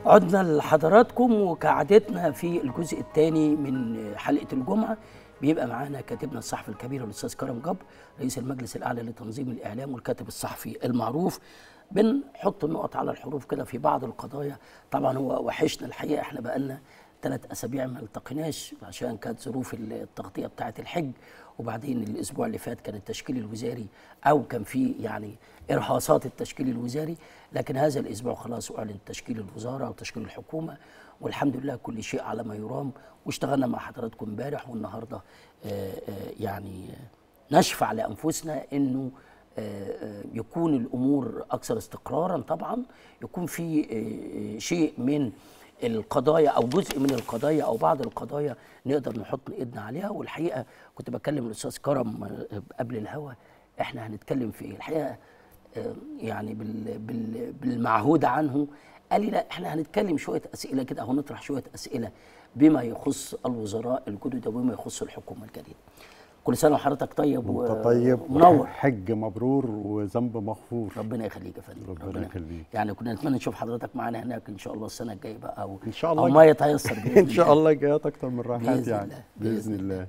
عدنا لحضراتكم وكعادتنا في الجزء الثاني من حلقه الجمعه بيبقى معانا كاتبنا الصحفي الكبير الاستاذ كرم جبر رئيس المجلس الاعلى لتنظيم الاعلام والكاتب الصحفي المعروف بنحط النقط على الحروف كده في بعض القضايا طبعا هو وحشنا الحقيقه احنا بقالنا ثلاث اسابيع ما التقيناش عشان كانت ظروف التغطيه بتاعه الحج وبعدين الاسبوع اللي فات كان التشكيل الوزاري او كان في يعني ارهاصات التشكيل الوزاري لكن هذا الاسبوع خلاص اعلن تشكيل الوزاره وتشكيل الحكومه والحمد لله كل شيء على ما يرام واشتغلنا مع حضراتكم امبارح والنهارده آه، آه، يعني نشفع لانفسنا انه آه، يكون الامور اكثر استقرارا طبعا يكون في شيء من القضايا او جزء من القضايا او بعض القضايا نقدر نحط ايدنا عليها والحقيقه كنت بكلم الاستاذ كرم قبل الهوا احنا هنتكلم في ايه الحقيقه يعني بال بال بالمعهود عنه قال لي لا احنا هنتكلم شويه اسئله كده او نطرح شويه اسئله بما يخص الوزراء الجدد وبما يخص الحكومه الجديده كل سنه وحضرتك طيب وانت طيب ومنور حج مبرور وذنب مغفور ربنا يخليك يا فندم ربنا يخليك يعني كنا نتمنى نشوف حضرتك معانا هناك ان شاء الله السنه الجايه بقى او ان شاء الله او ما يتيسر بإذن ان شاء الله جايات اكتر من راحات بإذن يعني الله. باذن الله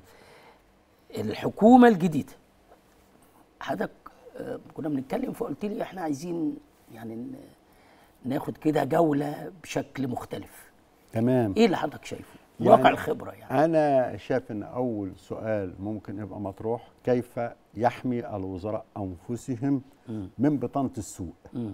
الحكومه الجديده حضرتك آه، كنا بنتكلم فقلت لي احنا عايزين يعني ن- ناخد كده جوله بشكل مختلف تمام ايه اللي حضرتك شايفه من يعني واقع الخبره يعني انا شايف ان اول سؤال ممكن يبقى مطروح كيف يحمي الوزراء انفسهم من بطانه السوء مم.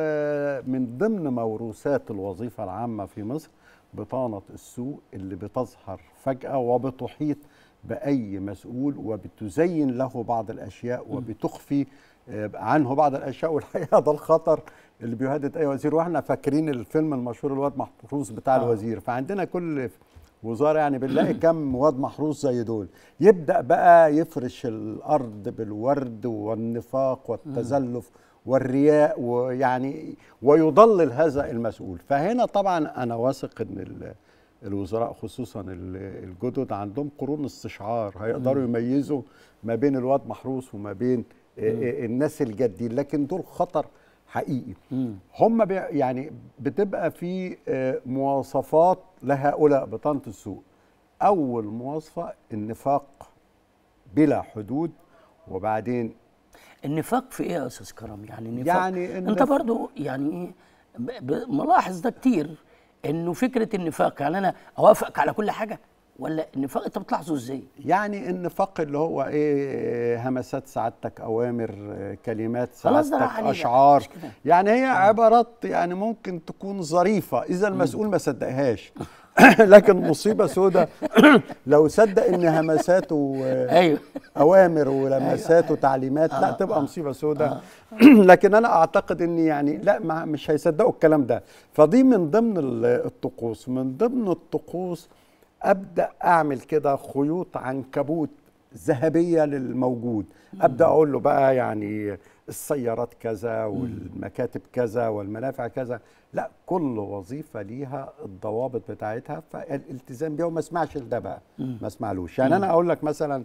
ومن ضمن موروثات الوظيفه العامه في مصر بطانه السوء اللي بتظهر فجاه وبتحيط باي مسؤول وبتزين له بعض الاشياء وبتخفي آه، عنه بعض الاشياء والحقيقه ده الخطر اللي بيهدد اي وزير واحنا فاكرين الفيلم المشهور الواد محروس بتاع آه. الوزير فعندنا كل وزاره يعني بنلاقي كم واد محروس زي دول يبدا بقى يفرش الارض بالورد والنفاق والتزلف والرياء ويعني ويضلل هذا المسؤول فهنا طبعا انا واثق ان ال- الوزراء خصوصا ال- الجدد عندهم قرون استشعار هيقدروا يميزوا ما بين الواد محروس وما بين آه، آه، الناس الجادين لكن دول خطر حقيقي هم بي يعني بتبقى في آه، مواصفات لهؤلاء بطانه السوء اول مواصفه النفاق بلا حدود وبعدين النفاق في ايه يا استاذ كرم يعني النفاق يعني انت النف- برضو يعني ايه ب- ب- ملاحظ ده كتير انه فكره النفاق يعني انا اوافقك على كل حاجه ولا النفاق انت بتلاحظه ازاي يعني النفاق اللي هو ايه همسات سعادتك اوامر آه، كلمات خلاص ده راح سعادتك عليه بقى، اشعار مش كده. يعني هي عبارات يعني ممكن تكون ظريفه اذا المسؤول ما صدقهاش لكن مصيبه سودة لو صدق ان همساته آه، ايوه اوامر ولمسات وتعليمات لا تبقى مصيبه سوداء لكن انا اعتقد ان يعني لا ما مش هيصدقوا الكلام ده فدي من ضمن ال- الطقوس من ضمن الطقوس ابدا اعمل كده خيوط عنكبوت ذهبيه للموجود ابدا اقول له بقى يعني السيارات كذا والمكاتب كذا والمنافع كذا لا كل وظيفه ليها الضوابط بتاعتها فالالتزام بيها وما اسمعش لده بقى ما اسمعلوش يعني انا اقول لك مثلا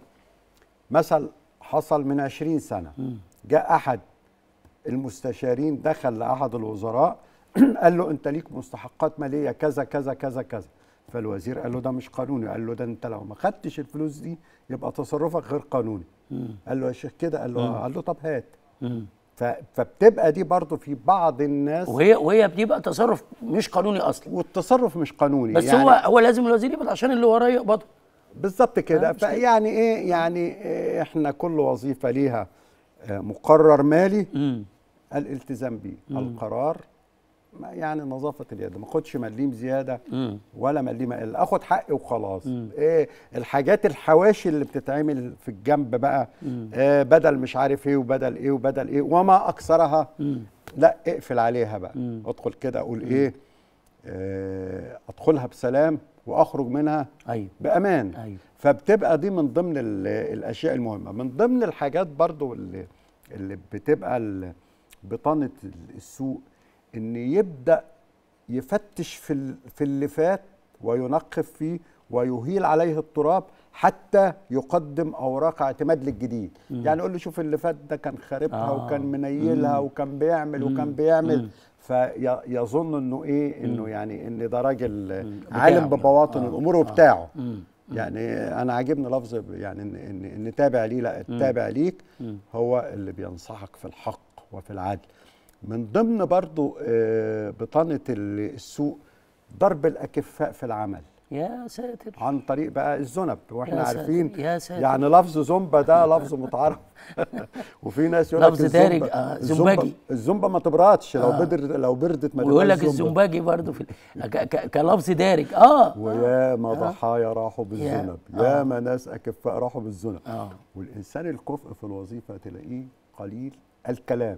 مثل حصل من عشرين سنة جاء أحد المستشارين دخل لأحد الوزراء قال له أنت ليك مستحقات مالية كذا كذا كذا كذا فالوزير قال له ده مش قانوني قال له ده أنت لو ما خدتش الفلوس دي يبقى تصرفك غير قانوني قال له يا شيخ كده قال له آه. قال له طب هات ف- فبتبقى دي برضو في بعض الناس وهي وهي بتبقى تصرف مش قانوني اصلا والتصرف مش قانوني بس يعني هو هو لازم الوزير يقبض عشان اللي وراه يقبضه بالظبط كده آه، مش كده. فيعني ايه يعني إيه احنا كل وظيفه ليها آه، مقرر مالي الالتزام بيه القرار ما يعني نظافه اليد ما اخدش مليم زياده ولا مليم اقل اخد حقي وخلاص ايه الحاجات الحواشي اللي بتتعمل في الجنب بقى آه بدل مش عارف ايه وبدل ايه وبدل ايه وما اكثرها لا اقفل عليها بقى ادخل كده اقول ايه آه ادخلها بسلام واخرج منها ايوه بامان أيوة. فبتبقى دي من ضمن ال- الاشياء المهمه من ضمن الحاجات برضو اللي, اللي بتبقى ال- بطانه السوق ان يبدا يفتش في ال- في اللي فات وينقف فيه ويهيل عليه التراب حتى يقدم اوراق اعتماد للجديد يعني يقول له شوف اللي فات ده كان خاربها آه. وكان منيلها وكان بيعمل وكان بيعمل فيظن انه ايه انه يعني ان ده راجل عالم بتاعه. ببواطن آه. الامور وبتاعه يعني انا عاجبني لفظ يعني ان ان, إن تابع لي لا التابع ليك هو اللي بينصحك في الحق وفي العدل من ضمن برضو آه، بطانه ال- السوق ضرب الاكفاء في العمل يا ساتر عن طريق بقى الذنب واحنا يا ساتر، عارفين يا ساتر. يعني لفظ زومبا ده لفظ متعارف وفي ناس يقول لك لفظ الزومبا- دارج، آه، الزومبا- زومباجي. الزومبا ما تبردش لو آه. بدر لو بردت ما ويقول لك تبقاش زومبا. الزنباجي برضه في ال- ك- ك- كلفظ دارج اه ويا ما ضحايا راحوا بالذنب يا- يا ما ناس اكفاء راحوا بالذنب آه. والانسان الكفء في الوظيفه تلاقيه قليل الكلام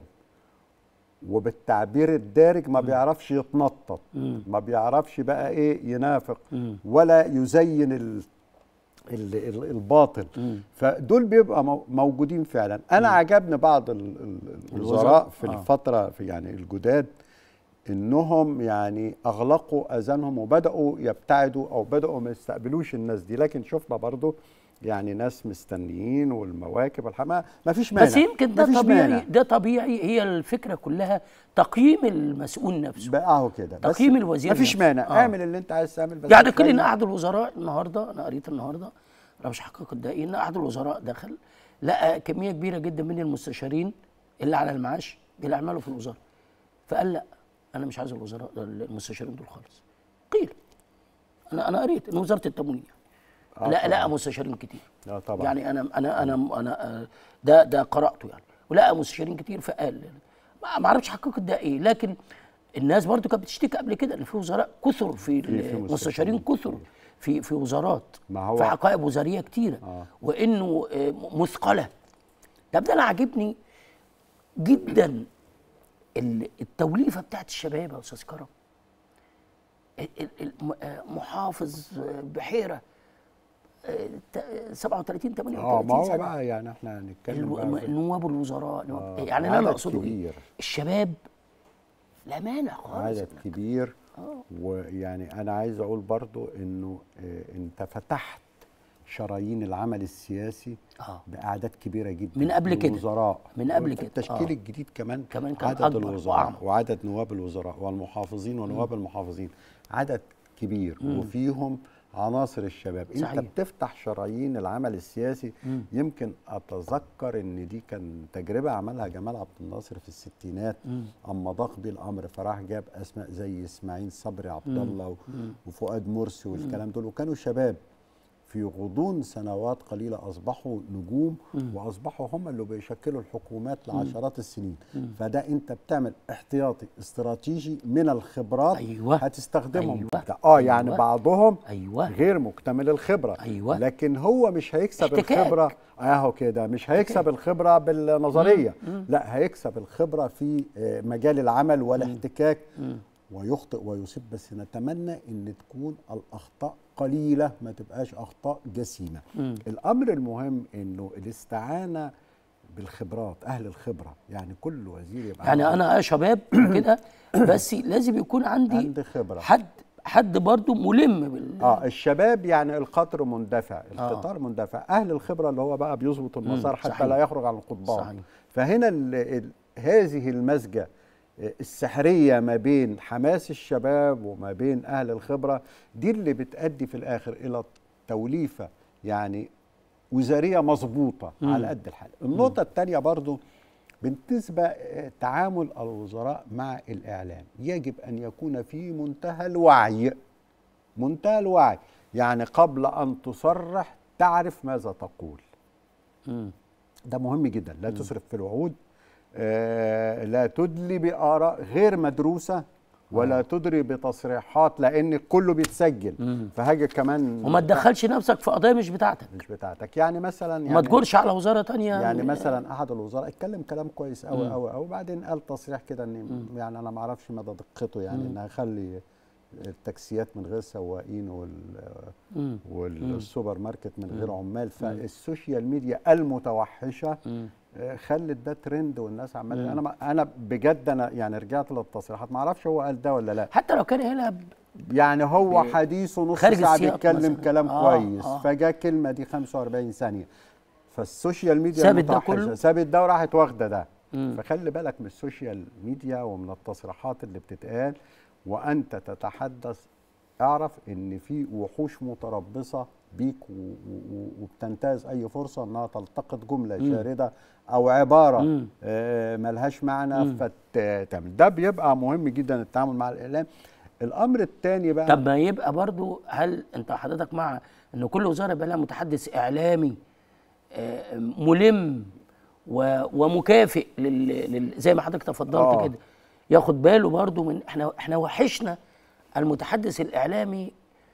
وبالتعبير الدارج ما بيعرفش يتنطط ما بيعرفش بقى ايه ينافق ولا يزين ال ال- ال- الباطل فدول بيبقى مو- موجودين فعلا انا عجبني بعض ال- ال- الوزراء في آه. الفتره في يعني الجداد انهم يعني اغلقوا اذانهم وبداوا يبتعدوا او بداوا ما يستقبلوش الناس دي لكن شفنا برضو يعني ناس مستنيين والمواكب والحماة ما فيش مانع بس يمكن ده مفيش طبيعي مانع. ده طبيعي هي الفكره كلها تقييم المسؤول نفسه بقى اهو كده بس تقييم الوزير مفيش نفسه. مانع آه. اعمل اللي انت عايز تعمل بس يعني كل خلي- ان احد الوزراء النهارده انا قريت النهارده انا مش حقق الدقيق ان احد الوزراء دخل لقى كميه كبيره جدا من المستشارين اللي على المعاش بيعملوا في الوزاره فقال لا انا مش عايز الوزراء المستشارين دول خالص قيل انا انا قريت ان وزاره التموين آه لا طبعاً. لقى مستشارين كتير اه طبعا يعني انا انا انا انا آه، ده ده قراته يعني ولقى مستشارين كتير فقال ما ما اعرفش حقيقه ده ايه لكن الناس برضو كانت بتشتكي قبل كده ان في وزراء كثر في, في- في المستشارين كثر في في وزارات ما هو- في حقائب وزاريه كتيره آه. وانه آه، مثقله طب ده انا عاجبني جدا ال- التوليفه بتاعت الشباب يا استاذ كرم ال- ال- الم- آه، محافظ آه، بحيره آه، ت- 37 38 اه ما هو سنة. بقى يعني احنا هنتكلم الو- بقى في- نواب الوزراء نواب آه، يعني اللي انا عدد اقصده إيه؟ كبير. الشباب لا مانع خالص عدد كبير ويعني انا عايز اقول برضو انه آه، انت فتحت شرايين العمل السياسي آه. باعداد كبيره جدا من قبل كده. الوزراء من قبل كده. التشكيل آه. الجديد كمان كمان كان عدد أكبر الوزراء وأعمق. وعدد نواب الوزراء والمحافظين ونواب المحافظين عدد كبير وفيهم عناصر الشباب صحيح. انت بتفتح شرايين العمل السياسي يمكن اتذكر ان دي كان تجربه عملها جمال عبد الناصر في الستينات اما ضاق بيه الامر فراح جاب اسماء زي اسماعيل صبري عبد الله و- وفؤاد مرسي والكلام دول وكانوا شباب في غضون سنوات قليلة أصبحوا نجوم وأصبحوا هم اللي بيشكلوا الحكومات لعشرات السنين فده أنت بتعمل احتياطي استراتيجي من الخبرات أيوة. هتستخدمهم أيوة. ده اه يعني أيوة. بعضهم أيوة. غير مكتمل الخبرة أيوة. لكن هو مش هيكسب احتكاك. الخبرة اهو كده مش هيكسب الخبرة بالنظرية لا هيكسب الخبرة في آه، مجال العمل والاحتكاك ويخطئ ويصيب بس نتمنى ان تكون الاخطاء قليله ما تبقاش اخطاء جسيمه الامر المهم انه الاستعانه بالخبرات اهل الخبره يعني كل وزير يبقى يعني عنده- انا شباب كده بس لازم يكون عندي عندي خبرة. حد حد برضو ملم بال اه الشباب يعني القطر مندفع القطار مندفع اهل الخبره اللي هو بقى بيظبط المسار حتى صحيح. لا يخرج عن القضبان صحيح. فهنا ال ال هذه المزجه آه، السحريه ما بين حماس الشباب وما بين اهل الخبره دي اللي بتؤدي في الاخر الى توليفه يعني وزاريه مظبوطه على قد الحال النقطه الثانيه برضو بالنسبه آه، تعامل الوزراء مع الاعلام يجب ان يكون في منتهى الوعي منتهى الوعي يعني قبل ان تصرح تعرف ماذا تقول مم. ده مهم جدا لا تسرف في الوعود آه لا تدلي باراء غير مدروسه ولا تدري بتصريحات لان كله بيتسجل فهاجي كمان وما تدخلش نفسك في قضايا مش بتاعتك مش بتاعتك يعني مثلا ما يعني تجرش على وزاره تانية يعني مثلا احد الوزراء اتكلم كلام كويس قوي قوي قوي وبعدين قال تصريح كده ان يعني انا ما اعرفش مدى دقته يعني ان هيخلي التاكسيات من غير سواقين وال مم. والسوبر ماركت من غير عمال فالسوشيال ميديا المتوحشه آه، خلت ده ترند والناس عماله انا ما انا بجد انا يعني رجعت للتصريحات ما اعرفش هو قال ده ولا لا حتى لو كان قالها ب- يعني هو حديثه نص خارج ساعه السياق بيتكلم مثلاً. كلام آه، كويس آه. فجاء كلمه دي 45 ثانيه فالسوشيال ميديا سابت ده المتوحشة كله؟ سابت ده وراحت واخده ده مم. فخلي بالك من السوشيال ميديا ومن التصريحات اللي بتتقال وانت تتحدث اعرف ان في وحوش متربصه بيك و- و- و- وبتنتهز اي فرصه انها تلتقط جمله شارده او عباره مم. آه، ملهاش معنى فتعمل ده بيبقى مهم جدا التعامل مع الاعلام الامر الثاني بقى طب ما يبقى برضو هل انت حضرتك مع ان كل وزاره يبقى لها متحدث اعلامي آه، ملم و- ومكافئ لل... لل... زي ما حضرتك تفضلت آه. كده ياخد باله برضو من احنا احنا وحشنا المتحدث الاعلامي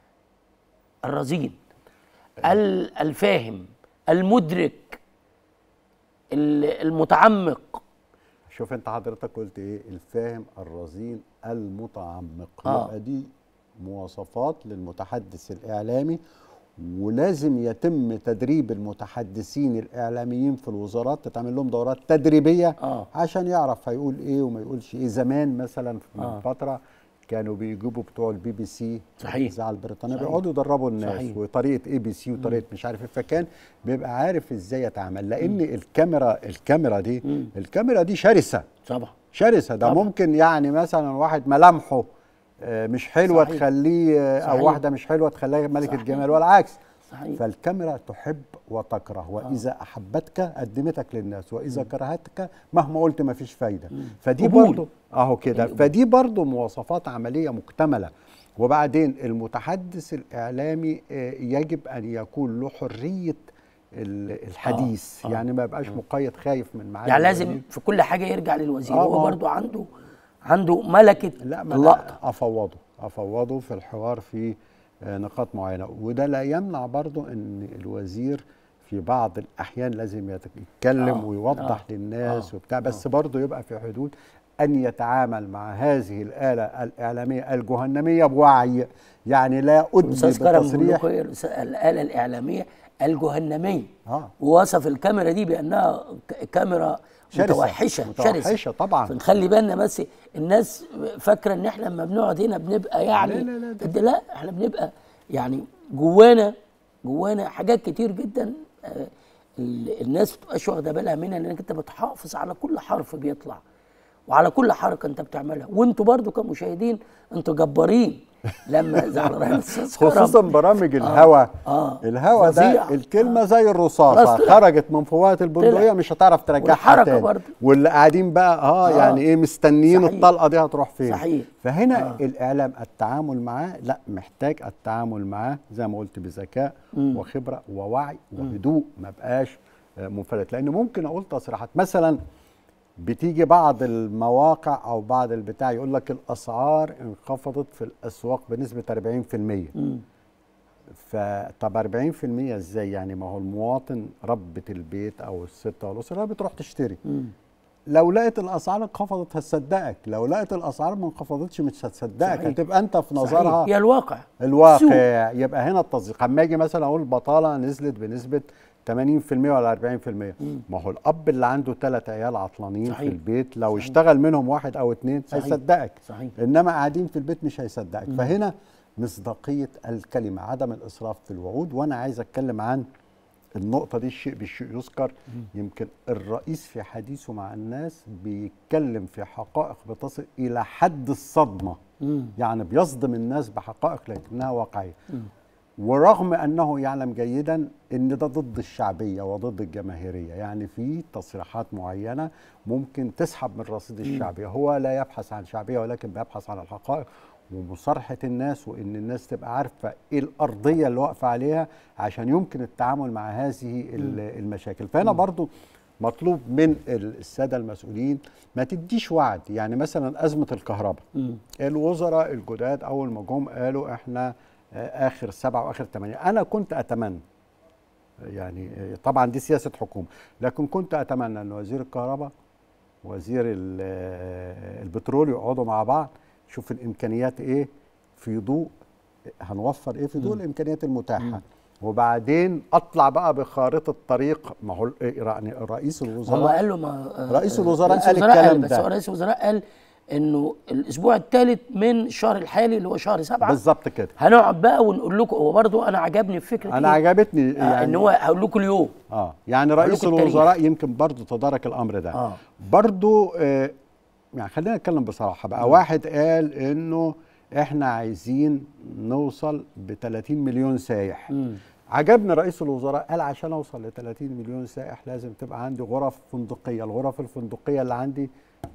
الرزين ال- الفاهم المدرك ال- المتعمق شوف انت حضرتك قلت ايه الفاهم الرزين المتعمق آه. يبقى دي مواصفات للمتحدث الاعلامي ولازم يتم تدريب المتحدثين الاعلاميين في الوزارات تتعمل لهم دورات تدريبيه آه. عشان يعرف هيقول ايه وما يقولش ايه زمان مثلا من آه. فتره كانوا بيجيبوا بتوع البي بي سي صحيح. الاذاعه البريطانيه صحيح. بيقعدوا يدربوا الناس صحيح. وطريقه اي بي سي وطريقه مش عارف ايه فكان بيبقى عارف ازاي يتعامل لان الكاميرا الكاميرا دي الكاميرا دي شرسه طبعا شرسه ده طبعا. ممكن يعني مثلا واحد ملامحه آه، مش حلوه صحيح. تخليه آه، او صحيح. واحده مش حلوه تخليها ملكه صحيح. جمال والعكس صحيح فالكاميرا تحب وتكره واذا احبتك قدمتك للناس واذا كرهتك مهما قلت ما فيش فايده فدي قبول. برضو اهو كده فدي برضو مواصفات عمليه مكتمله وبعدين المتحدث الاعلامي آه، يجب ان يكون له حريه ال- الحديث آه. يعني ما يبقاش مقيد خايف من معالي يعني لازم الوزير. في كل حاجه يرجع للوزير آه، هو آه. برضو عنده عنده ملكه لا ما اللقطه أنا افوضه افوضه في الحوار في آه، نقاط معينه وده لا يمنع برضو ان الوزير في بعض الاحيان لازم يت- يتكلم آه، ويوضح آه، للناس آه، وبتاع بس برضو يبقى في حدود ان يتعامل مع هذه الاله الاعلاميه الجهنميه بوعي يعني لا ادلي الاستاذ كرم بتصريح بلوكير الاله الاعلاميه الجهنميه اه ووصف الكاميرا دي بانها ك- كاميرا شرسة، متوحشه متوحشة شرسه طبعاً. فنخلي بالنا بس الناس فاكره ان احنا لما بنقعد هنا بنبقى يعني لا، لا، لا، ده- ده لا احنا بنبقى يعني جوانا جوانا حاجات كتير جدا آه، ال- الناس بتبقاش واخده بالها منها انك انت بتحافظ على كل حرف بيطلع وعلى كل حركه انت بتعملها وانتوا برضو كمشاهدين انتوا جبارين لما زي على رأي الأستاذ كرم. خصوصا برامج الهوا آه. الهوا فظيع. ده الكلمه زي الرصاصه خلاص طلع. خرجت من فوهه البندقيه طلع. مش هتعرف ترجعها والحركة تاني برضه. واللي قاعدين بقى اه, آه. يعني ايه مستنيين صحيح. الطلقه دي هتروح فين صحيح. فهنا آه. آه. الاعلام التعامل معاه لا محتاج التعامل معاه زي ما قلت بذكاء وخبره ووعي وهدوء ما بقاش آه، منفلت لان ممكن اقول تصريحات مثلا بتيجي بعض المواقع او بعض البتاع يقول لك الاسعار انخفضت في الاسواق بنسبه 40% فطب 40% ازاي يعني ما هو المواطن ربة البيت او الست او الاسره بتروح تشتري لو لقيت الاسعار انخفضت هتصدقك لو لقيت الاسعار ما انخفضتش مش هتصدقك صحيح. هتبقى انت في صحيح. نظرها هي الواقع السوق. الواقع يبقى هنا التصديق اما اجي مثلا اقول البطاله نزلت بنسبه 80% ولا 40% ما هو الاب اللي عنده ثلاث عيال عطلانين صحيح. في البيت لو اشتغل منهم واحد او اتنين صحيح. هيصدقك صحيح. انما قاعدين في البيت مش هيصدقك فهنا مصداقيه الكلمه عدم الاسراف في الوعود وانا عايز اتكلم عن النقطة دي الشيء بالشيء يذكر يمكن الرئيس في حديثه مع الناس بيتكلم في حقائق بتصل إلى حد الصدمة يعني بيصدم الناس بحقائق لكنها واقعية ورغم أنه يعلم جيدا أن ده ضد الشعبية وضد الجماهيرية يعني في تصريحات معينة ممكن تسحب من رصيد الشعبية هو لا يبحث عن شعبية ولكن بيبحث عن الحقائق ومصارحة الناس وإن الناس تبقى عارفة إيه الأرضية اللي واقفة عليها عشان يمكن التعامل مع هذه ال- المشاكل فهنا برضو مطلوب من ال- السادة المسؤولين ما تديش وعد يعني مثلا أزمة الكهرباء الوزراء الجداد أول ما جم قالوا إحنا آه، آخر سبعة وآخر ثمانية أنا كنت أتمنى يعني آه، طبعا دي سياسة حكومة لكن كنت أتمنى أن وزير الكهرباء وزير ال- آه، البترول يقعدوا مع بعض شوف الامكانيات ايه في ضوء هنوفر ايه في ضوء الامكانيات المتاحه وبعدين اطلع بقى بخارطه طريق ما هو ال- يعني رئيس هو الوزراء قال له ما رئيس الوزراء رئيس قال الوزراء الكلام بس ده. هو رئيس الوزراء قال انه الاسبوع الثالث من الشهر الحالي اللي هو شهر سبعة بالظبط كده هنقعد بقى ونقول لكم هو برضه انا عجبني الفكره انا إيه؟ عجبتني آه ان يعني هو هقول لكم اليوم اه يعني أقول رئيس لكم التاريخ. الوزراء يمكن برضه تدارك الامر ده آه. برضه آه يعني خلينا نتكلم بصراحه بقى واحد قال انه احنا عايزين نوصل ب 30 مليون سايح مم. عجبني رئيس الوزراء قال عشان اوصل ل 30 مليون سائح لازم تبقى عندي غرف فندقيه الغرف الفندقيه اللي عندي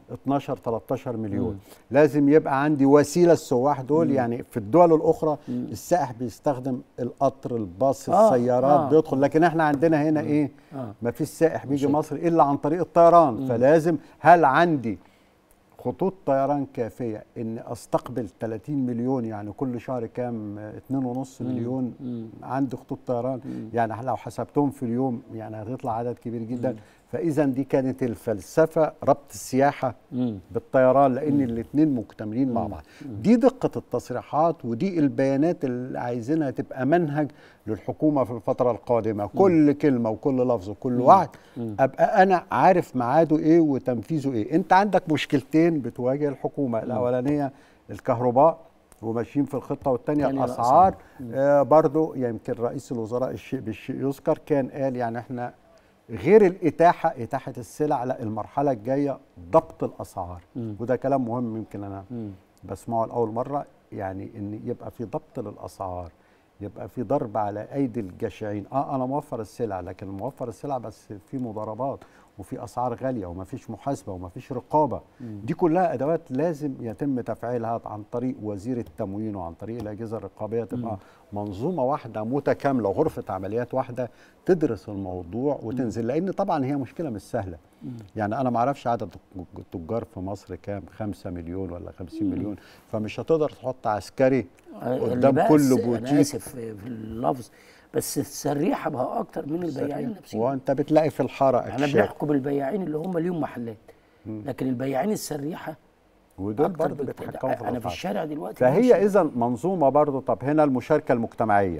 12 13 مليون مم. لازم يبقى عندي وسيله السواح دول يعني في الدول الاخرى السائح بيستخدم القطر الباص آه، السيارات آه. بيدخل لكن احنا عندنا هنا ايه آه. ما فيش سائح بيجي مصر الا عن طريق الطيران فلازم هل عندي خطوط طيران كافيه ان استقبل 30 مليون يعني كل شهر كام 2.5 مليون عندي خطوط طيران يعني لو حسبتهم في اليوم يعني هتطلع عدد كبير جدا فاذا دي كانت الفلسفه ربط السياحه مم. بالطيران لان الاثنين مكتملين مع بعض دي دقه التصريحات ودي البيانات اللي عايزينها تبقى منهج للحكومه في الفتره القادمه كل كلمه وكل لفظ وكل وعد ابقى انا عارف ميعاده ايه وتنفيذه ايه انت عندك مشكلتين بتواجه الحكومه الاولانيه الكهرباء وماشيين في الخطه والثانيه تانية الاسعار آه برضو يمكن رئيس الوزراء الشيء بالشيء يذكر كان قال يعني احنا غير الاتاحه اتاحه السلع لا المرحله الجايه ضبط الاسعار وده كلام مهم يمكن انا بسمعه لاول مره يعني ان يبقى في ضبط للاسعار يبقى في ضرب على ايدي الجشعين اه انا موفر السلع لكن موفر السلع بس في مضاربات وفي اسعار غاليه ومفيش محاسبه ومفيش رقابه دي كلها ادوات لازم يتم تفعيلها عن طريق وزير التموين وعن طريق الاجهزه الرقابيه تبقى منظومه واحده متكامله غرفه عمليات واحده تدرس الموضوع وتنزل لان طبعا هي مشكله مش سهله يعني انا ما اعرفش عدد التجار في مصر كام 5 مليون ولا 50 مليون فمش هتقدر تحط عسكري اللي قدام بس كل انا بوتيك اسف في اللفظ بس السريحه بقى اكتر من البياعين نفسهم وانت بتلاقي في الحاره احنا اكشاف بنحكم البياعين اللي هم ليهم محلات لكن البياعين السريحه ودول أكتر برضه بكتير. بيتحكموا في انا في الأسعار. الشارع دلوقتي فهي ماشي. اذا منظومه برضه طب هنا المشاركه المجتمعيه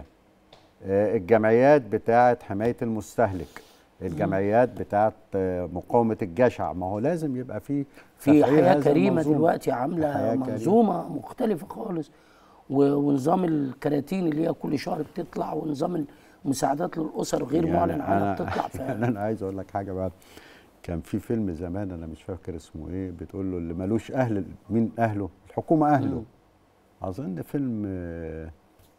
آه، الجمعيات بتاعه حمايه المستهلك الجمعيات بتاعه آه، مقاومه الجشع ما هو لازم يبقى في في تفعيل حياه هذه كريمه المنظومة. دلوقتي حياة عامله كريمة. منظومه مختلفه خالص و- ونظام الكراتين اللي هي كل شهر بتطلع ونظام المساعدات للاسر غير يعني معلن عنها أنا- بتطلع ف... يعني انا عايز اقول لك حاجه بقى كان في فيلم زمان انا مش فاكر اسمه ايه بتقول له اللي ملوش اهل مين اهله الحكومه اهله اظن فيلم آه،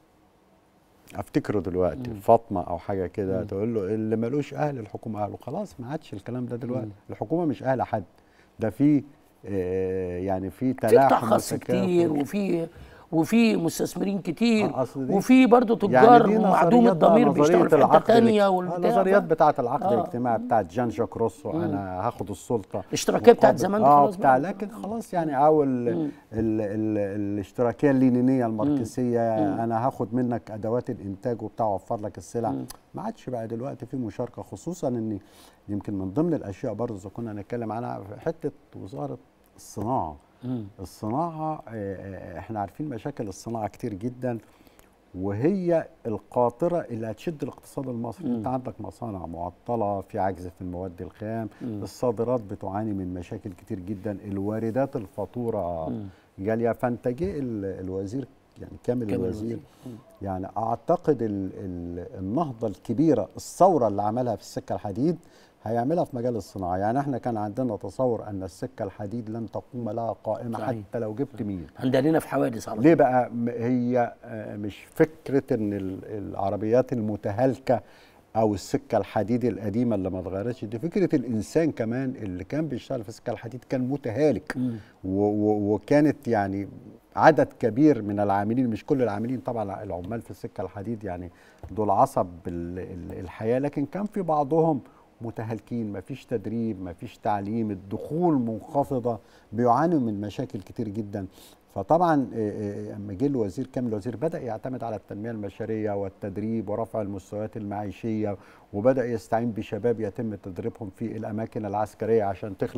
افتكره دلوقتي فاطمه او حاجه كده تقول له اللي ملوش اهل الحكومه اهله خلاص ما عادش الكلام ده دلوقتي الحكومه مش اهل حد ده في آه، يعني في في تلاحم قطاع خاص وتكافؤ. كتير وفي وفي مستثمرين كتير آه، أصل دي- وفي برضه يعني تجار دي معدوم نظريات بقى، الضمير نظرية بيشتغلوا في حته العقد ثانيه الاج- والبتاع النظريات ف- بتاعه العقد آه. الاجتماعي بتاعه جان جاك روسو انا هاخد السلطه الاشتراكية بتاعت مقابل- زمان دي اه خلاص بتاع بقى. لكن خلاص يعني او ال ال ال الاشتراكيه اللينينيه الماركسيه انا هاخد منك ادوات الانتاج وبتاع اوفر لك السلع ما عادش بقى دلوقتي في مشاركه خصوصا ان يمكن من ضمن الاشياء برضه اذا كنا هنتكلم عنها في حته وزاره الصناعه الصناعه آه، آه، احنا عارفين مشاكل الصناعه كتير جدا وهي القاطره اللي هتشد الاقتصاد المصري انت عندك مصانع معطله في عجز في المواد الخام الصادرات بتعاني من مشاكل كتير جدا الواردات الفاتوره جاليه فانت جه ال- الوزير يعني كامل كامل الوزير يعني اعتقد ال ال النهضه الكبيره الثوره اللي عملها في السكه الحديد هيعملها في مجال الصناعه يعني احنا كان عندنا تصور ان السكه الحديد لن تقوم لها قائمه صحيح. حتى لو جبت مين عندنا في حوادث على ليه بقى م- هي آه، مش فكره ان ال- العربيات المتهالكه او السكه الحديد القديمه اللي ما اتغيرتش دي فكره الانسان كمان اللي كان بيشتغل في السكه الحديد كان متهالك و و وكانت يعني عدد كبير من العاملين مش كل العاملين طبعا العمال في السكه الحديد يعني دول عصب ال- ال- الحياه لكن كان في بعضهم متهالكين مفيش تدريب مفيش تعليم الدخول منخفضه بيعانوا من مشاكل كتير جدا فطبعا آه، آه، اما جه الوزير كامل الوزير بدا يعتمد على التنميه البشريه والتدريب ورفع المستويات المعيشيه وبدا يستعين بشباب يتم تدريبهم في الاماكن العسكريه عشان تخلق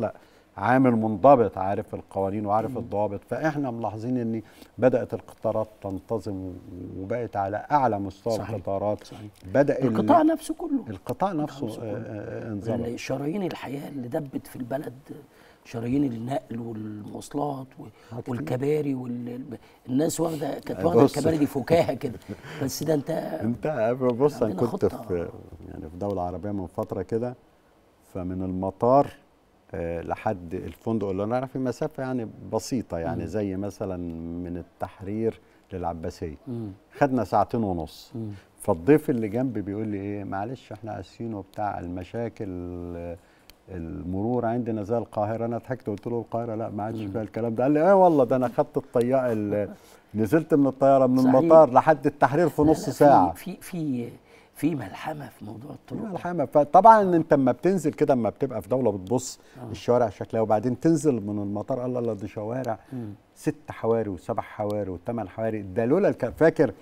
عامل منضبط عارف القوانين وعارف الضوابط فاحنا ملاحظين ان بدات القطارات تنتظم وبقت على اعلى مستوى صحيح. القطارات صحيح. بدا ال- القطاع نفسه كله القطاع نفسه نفسه آه، آه، انظبط شرايين الحياه اللي دبت في البلد شرايين النقل والمواصلات و- والكباري والناس واخده كانت واخده بص. الكباري دي فكاهه كده بس ده انت انت بص انا عندنا كنت خطة. في يعني في دوله عربيه من فتره كده فمن المطار آه، لحد الفندق اللي انا في مسافه يعني بسيطه يعني زي مثلا من التحرير للعباسيه مم. خدنا ساعتين ونص مم. فالضيف اللي جنبي بيقول لي ايه معلش احنا اسفين وبتاع المشاكل آه، المرور عندنا زي القاهره انا ضحكت قلت له القاهره لا ما عادش فيها الكلام ده قال لي ايه والله ده انا خدت الطياره ال- نزلت من الطياره من صحيح. المطار لحد التحرير في لا، نص لا، ساعه في في في ملحمه في موضوع الطرق ملحمه فطبعا انت اما بتنزل كده اما بتبقى في دوله بتبص الشوارع شكلها وبعدين تنزل من المطار الله الله دي شوارع ست حواري وسبع حواري وثمان حواري ده لولا الك- فاكر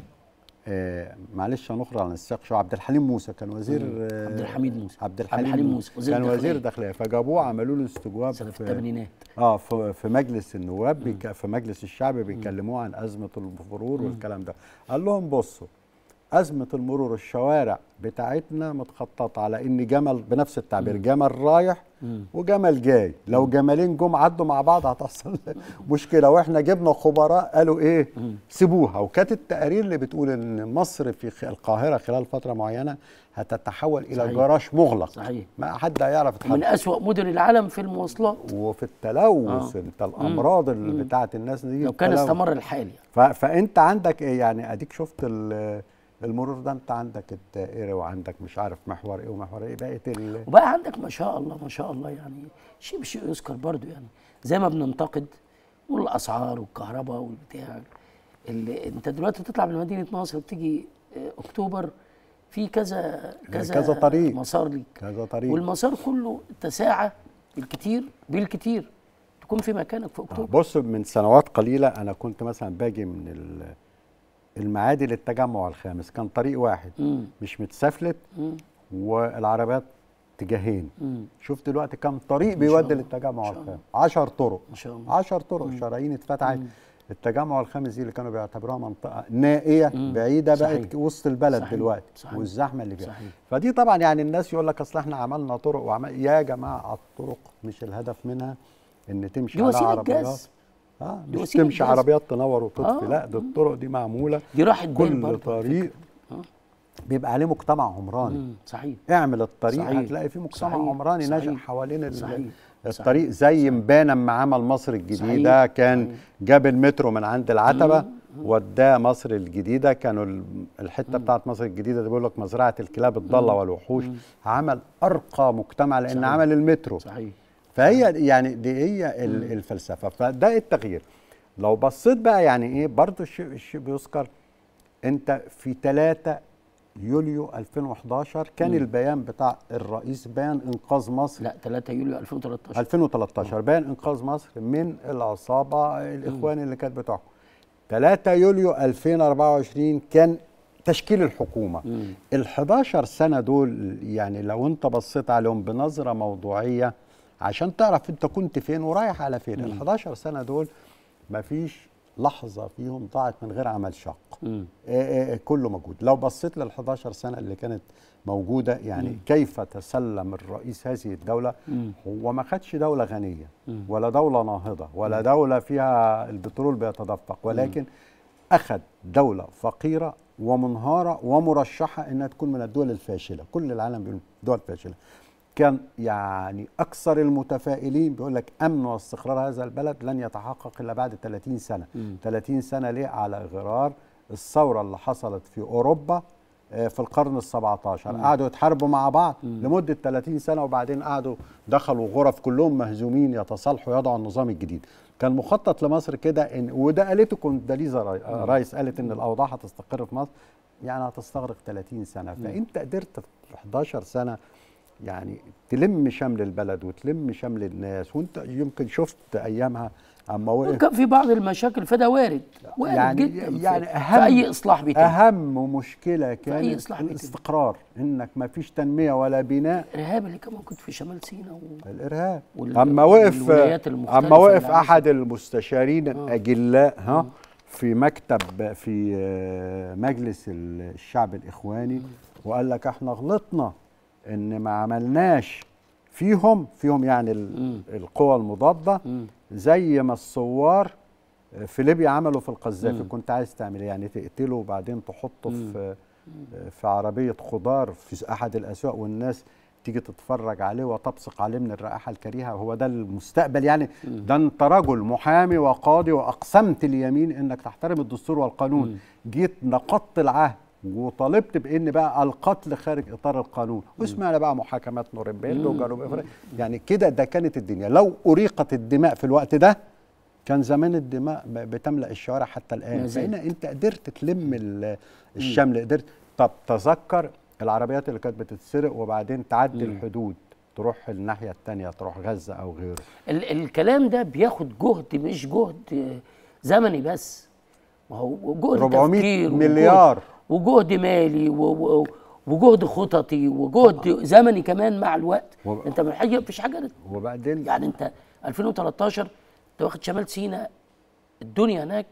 آه معلش هنخرج عن السياق شو عبد الحليم موسى كان وزير آه عبد الحميد موسى. عبد الحليم, عبد الحليم موسى، وزير كان وزير الداخلية. داخليه فجابوه عملوا له استجواب سنه في الثمانينات اه في, في مجلس النواب بيك في مجلس الشعب بيكلموه عن ازمه المرور والكلام ده قال لهم بصوا ازمه المرور الشوارع بتاعتنا متخططه على ان جمل بنفس التعبير جمل رايح وجمل جاي لو جملين جم عدوا مع بعض هتحصل مشكله واحنا جبنا خبراء قالوا ايه سيبوها وكانت التقارير اللي بتقول ان مصر في خ- القاهره خلال فتره معينه هتتحول الى صحيح. جراج مغلق صحيح. ما حد هيعرف يتحرك من أسوأ مدن العالم في المواصلات وفي التلوث انت الامراض اللي بتاعت الناس دي لو كان التلوث. استمر الحال يعني ف... فانت عندك ايه يعني اديك شفت ال- المرور ده انت عندك الدائري وعندك مش عارف محور ايه ومحور ايه بقت ال... وبقى عندك ما شاء الله ما شاء الله يعني شيء بشيء يذكر برضو يعني زي ما بننتقد والاسعار والكهرباء والبتاع اللي انت دلوقتي تطلع من مدينه نصر بتيجي آه، اكتوبر في كذا كذا كذا طريق. مسار ليك كذا طريق والمسار كله انت ساعه بالكتير بالكتير تكون في مكانك في اكتوبر بص من سنوات قليله انا كنت مثلا باجي من ال- المعادي للتجمع الخامس كان طريق واحد مم. مش متسفلت مم. والعربيات اتجاهين مم. شوف دلوقتي كم طريق شاء بيودي الله. للتجمع إن شاء الخامس 10 طرق ما شاء الله 10 طرق شرايين اتفتحت التجمع الخامس دي اللي كانوا بيعتبروها منطقه نائيه بعيده صحيح. بقت وسط البلد صحيح. دلوقتي صحيح. والزحمه اللي فيها صحيح. فدي طبعا يعني الناس يقول لك اصل احنا عملنا طرق وعمل يا جماعه الطرق مش الهدف منها ان تمشي دي على وسيله عربيات جذب اه دي مش وسيلة تمشي جذب. عربيات تنور وتطفي آه. لا دي الطرق دي معموله دي راحت بال كل برضه على طريق فكرة. آه. بيبقى عليه مجتمع عمراني مم. صحيح اعمل الطريق صحيح. هتلاقي فيه مجتمع صحيح. عمراني ناجح صحيح. حوالين ال- صحيح. الطريق زي مبانى لما عمل مصر الجديده صحيح. كان صحيح. جاب المترو من عند العتبه وداه مصر الجديده كانوا ال- الحته بتاعت مصر الجديده دي بيقول لك مزرعه الكلاب الضاله والوحوش عمل ارقى مجتمع لان صحيح. عمل المترو صحيح فهي يعني دي هي ال- الفلسفه فده التغيير لو بصيت بقى يعني ايه برضو الشيء الشيء بيذكر انت في 3 يوليو 2011 كان البيان بتاع الرئيس بيان انقاذ مصر لا 3 يوليو 2013 2013 بيان انقاذ مصر من العصابه الاخوان اللي كانت بتاعهم 3 يوليو 2024 كان تشكيل الحكومه ال 11 سنه دول يعني لو انت بصيت عليهم بنظره موضوعيه عشان تعرف انت كنت فين ورايح على فين ال 11 سنه دول مفيش لحظه فيهم ضاعت من غير عمل شاق مم. آه، آه، كله موجود لو بصيت لل 11 سنه اللي كانت موجوده يعني مم. كيف تسلم الرئيس هذه الدوله مم. هو ما خدش دوله غنيه ولا دوله ناهضه ولا دوله فيها البترول بيتدفق ولكن اخذ دوله فقيره ومنهاره ومرشحه انها تكون من الدول الفاشله كل العالم بيقول دول فاشله كان يعني اكثر المتفائلين بيقول لك امن واستقرار هذا البلد لن يتحقق الا بعد 30 سنه 30 سنه ليه على غرار الثوره اللي حصلت في اوروبا آه، في القرن ال 17 قعدوا يتحاربوا مع بعض لمده 30 سنه وبعدين قعدوا دخلوا غرف كلهم مهزومين يتصالحوا يضعوا النظام الجديد كان مخطط لمصر كده ان وده قالته كونداليزا راي- آه، رايس قالت ان الاوضاع هتستقر في مصر يعني هتستغرق 30 سنه فانت قدرت في 11 سنه يعني تلم شمل البلد وتلم شمل الناس وانت يمكن شفت ايامها اما وقف وكان في بعض المشاكل فده وارد وارد يعني جدا يعني في, اهم في اي اصلاح بيتم اهم مشكله أي كانت إصلاح بيتم. الاستقرار انك ما فيش تنميه ولا بناء الارهاب اللي كان موجود في شمال سيناء و... الارهاب وال- اما وقف والولايات المختلفة اما وقف اللي عايشة. احد المستشارين الاجلاء ها في مكتب في آه، مجلس ال- الشعب الاخواني وقال لك احنا غلطنا ان ما عملناش فيهم فيهم يعني ال- القوى المضاده زي ما الثوار في ليبيا عملوا في القذافي كنت عايز تعمل ايه يعني تقتله وبعدين تحطه في في عربيه خضار في احد الاسواق والناس تيجي تتفرج عليه وتبصق عليه من الرائحه الكريهه هو ده المستقبل يعني ده انت رجل محامي وقاضي واقسمت اليمين انك تحترم الدستور والقانون جيت نقضت العهد وطالبت بان بقى القتل خارج اطار القانون وسمعنا بقى محاكمات نورنبرج وجنوب افريقيا يعني كده ده كانت الدنيا لو اريقت الدماء في الوقت ده كان زمان الدماء ب- بتملا الشوارع حتى ما الان زال. فهنا انت قدرت تلم ال- الشمل قدرت طب تذكر العربيات اللي كانت بتتسرق وبعدين تعدي الحدود تروح الناحيه الثانيه تروح غزه او غيره ال الكلام ده بياخد جهد مش جهد زمني بس ما هو جهد 400 تفكير مليار. وجهد, وجهد مالي و و وجهد خططي وجهد زمني كمان مع الوقت وب- انت من حاجه مفيش حاجه وبعدين يعني انت 2013 انت واخد شمال سيناء الدنيا هناك